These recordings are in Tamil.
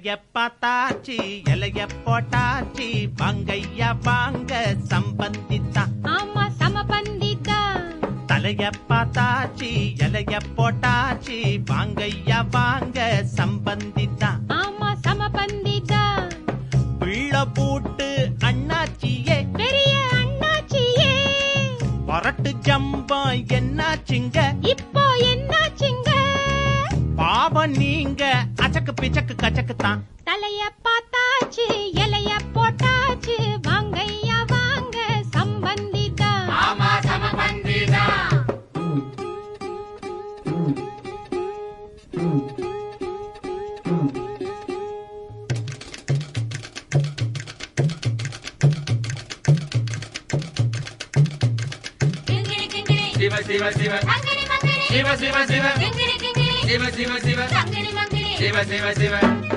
தலைய பார்த்தாச்சு இலைய போட்டாச்சு வாங்கையா வாங்க சம்பந்தித்தா ஆமா சமபந்திதா தலைய பார்த்தாச்சு இலைய போட்டாச்சு வாங்கையா வாங்க சம்பந்தித்தா ஆமா சமபந்திதா பிள்ளை பூட்டு அண்ணாச்சியே பெரிய அண்ணாச்சியே பரட்டு ஜம்பம் என்னாச்சுங்க இப்போ என்னாச்சுங்க பாவம் நீங்க அச்சக்கு பிச்சக்கு கச்சக்கு தான் தலைய பார்த்தாச்சு இலைய போட்டாச்சு வாங்கய்யா வாங்க சம்பந்திதா ஆமா சமபந்திதா கிங்கிணி கிங்கிணி சிவ சிவ சிவ மங்கிணி மங்கிணி சிவ சிவ சிவ கிங்கிணி கிங்கிணி சிவ சிவ சிவ மங்கிணி மங்கிணி சிவ சிவ சிவ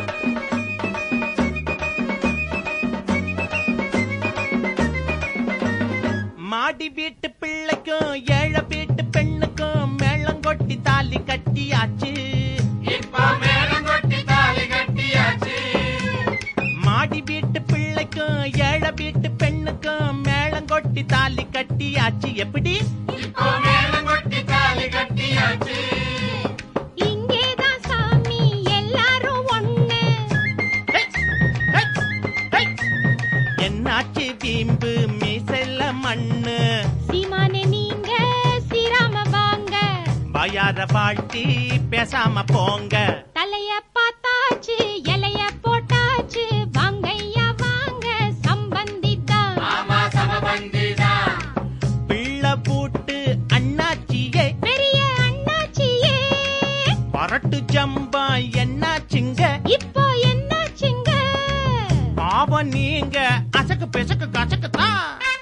மாடி வீட்டு பிள்ளைக்கும் ஏழை வீட்டு பெண்ணுக்கும் மேளங்கொட்டி தாலி கட்டியாச்சு இப்போ மேளம் கொட்டி தாலி கட்டியாச்சு மாடி வீட்டு பிள்ளைக்கும் ஏழை வீட்டு பெண்ணுக்கும் மேளங்கொட்டி தாலி கட்டியாச்சு எப்படி இப்போ மேளம் கொட்டி தாலி கட்டியாச்சு இங்கேதான் சாமி எல்லாரும் ஒண்ணு ஹே, ஹே, ஹே. என்னாச்சு வீம்பு மீசல்ல மண்ணு சீமானே நீங்க சீராம வாங்க வாயார வாழ்த்தி பேசாம போங்க தலைய பார்த்தாச்சு இலைய போட்டாச்சு வாங்கய்யா வாங்க சம்பந்திதா ஆமா சமபந்திதா பிள்ளை பூட்டு அண்ணாச்சியே பெரிய அண்ணாச்சியே பரட்டு ஜம்பா என்னாச்சுங்க இப்போ என்னாச்சுங்க பாவம் நீங்க அசக்கு பிசக்கு கசக்கு தான்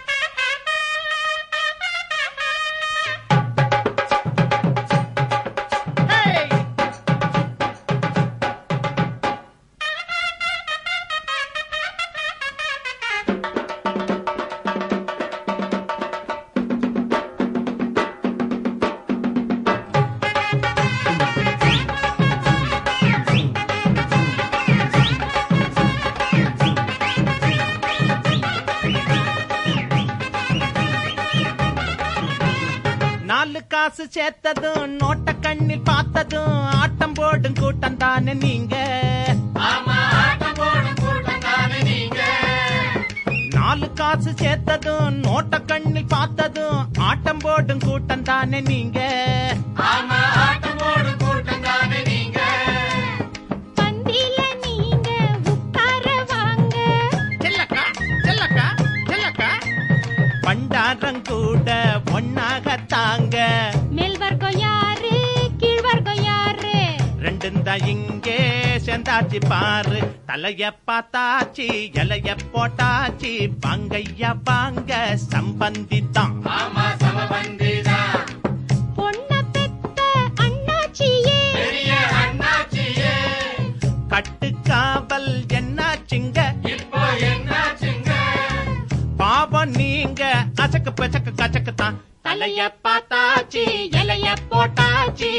நாலு காசு சேர்த்ததும் நோட்ட கண்ணில் பார்த்ததும் ஆட்டம் போடும் கூட்டம் தானே நீங்க ஆமா ஆட்டம் போடும் கூட்டம் தானே நீங்க நாலு காசு சேர்த்ததும் நோட்ட கண்ணில் பார்த்ததும் ஆட்டம் போடும் கூட்டம் தானே நீங்க ஆமா ஆட்டம் போடும் கூட்டம் தானே நீங்க பந்தில நீங்க உட்கார வாங்க செல்லக்கா செல்லக்கா செல்லக்கா பண்டாரம் கூட ஒன்னாக தாங்க மேல் வர்க்கம் யாரு கீழ் வர்க்கம் யாரு ரெண்டும் தான் இங்கே சேர்ந்தாச்சு பாரு தலைய பார்த்தாச்சு இலைய போட்டாச்சு வாங்கய்யா வாங்க சம்பந்தித்தான் ஆமா சமபந்திதா பொண்ண பெத்த அண்ணாச்சியே பெரிய அண்ணாச்சியே கட்டுக்காவல் என்னாச்சுங்க இப்போ என்னாச்சுங்க பாவம் நீங்க அசக்கு பச்சக்கு கச்சக்கு தான் தலைய பார்த்தாச்சு இலைய போட்டாச்சு